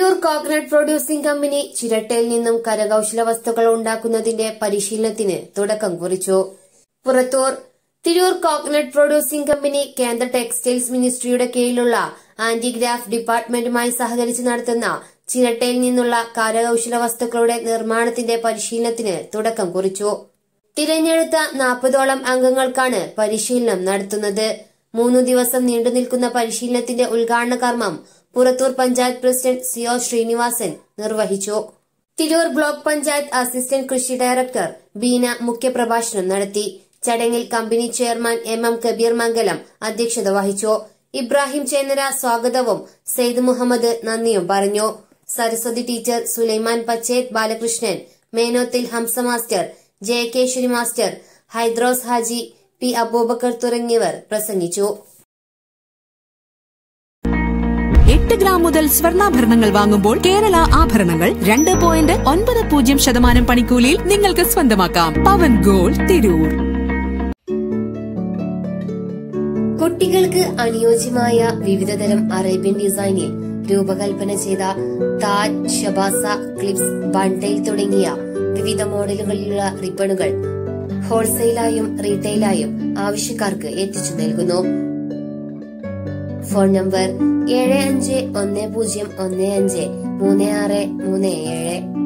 Tirur coconut producing company ചിരട്ടയിൽ നിന്നും കരകൌശല വസ്തുക്കൾ ഉണ്ടാക്കുന്നതിന്റെ പരിശീലനത്തിന് തുടക്കം കുറിച്ചു Purathur Tirur coconut producing company കേന്ദ്ര ടെക്സ്റ്റൈൽസ് മിനിസ്ട്രിയുടെ കീഴിലുള്ള ആന്റിഗ്രാഫ് ഡിപ്പാർട്ട്മെന്റുമായി സഹകരിച്ച് നടത്തുന്ന ചിരട്ടയിൽ നിന്നുള്ള കരകൌശല വസ്തുക്കളുടെ നിർമ്മാണത്തിന്റെ പരിശീലനത്തിന് തുടക്കം കുറിച്ചു തിരഞ്ഞെടുത്ത നാൽപ്പതോളം അംഗങ്ങൾക്കാണ് പരിശീലനം നടത്തുന്നത് മൂന്നു ദിവസം നീണ്ടുനിൽക്കുന്ന പരിശീലനത്തിന്റെ ഉദ്ഘാടന കർമ്മം പുറത്തൂർ പഞ്ചായത്ത് പ്രസിഡന്റ് സിഒ ശ്രീനിവാസൻ നിർവഹിച്ചു തിരൂർ ബ്ലോക്ക് പഞ്ചായത്ത് അസിസ്റ്റന്റ് കൃഷി ഡയറക്ടർ ബീന മുഖ്യപ്രഭാഷണം നടത്തി ചടങ്ങിൽ company chairman M M Kabeer Mangalam അധ്യക്ഷത വഹിച്ചു ഇബ്രാഹിം ചേന്നര സ്വാഗതവും സെയ്ദ് മുഹമ്മദ് നന്ദിയും പറഞ്ഞു Saraswathi teacher Sulaiman Pachet Balakrishnan Menothil Hamza master Jayakeshwari master Haidros Haji P Abubakar തുടങ്ങിയവർ പ്രസംഗിച്ചു എട്ട് ഗ്രാം മുതൽ സ്വർണ്ണാഭരണങ്ങൾ വാങ്ങുമ്പോൾ കേരള ആഭരണങ്ങൾ രണ്ട് പോയിന്റ് ഒൻപത് പൂജ്യം ശതമാനം പണിക്കൂലിയിൽ നിങ്ങൾക്ക് സ്വന്തമാക്കാം പവൻ ഗോൾഡ് തിരൂർ കുട്ടികൾക്ക് അനുയോജ്യമായ വിവിധതരം അറേബ്യൻ ഡിസൈനിൽ രൂപകൽപ്പന ചെയ്ത താജ് ഷബാസ ക്ലിപ്സ് ബണ്ടൈൽ തുടങ്ങിയ വിവിധ മോഡലുകളിലുള്ള റിബണുകൾ ഹോൾസെയിലായും റീറ്റെയിലായും ആവശ്യക്കാർക്ക് എത്തിച്ചു നൽകുന്നു ഫോൺ നമ്പർ ഏഴ് അഞ്ച് ഒന്ന് പൂജ്യം ഒന്ന് അഞ്ച് മൂന്ന് ആറ് മൂന്ന് ഏഴ്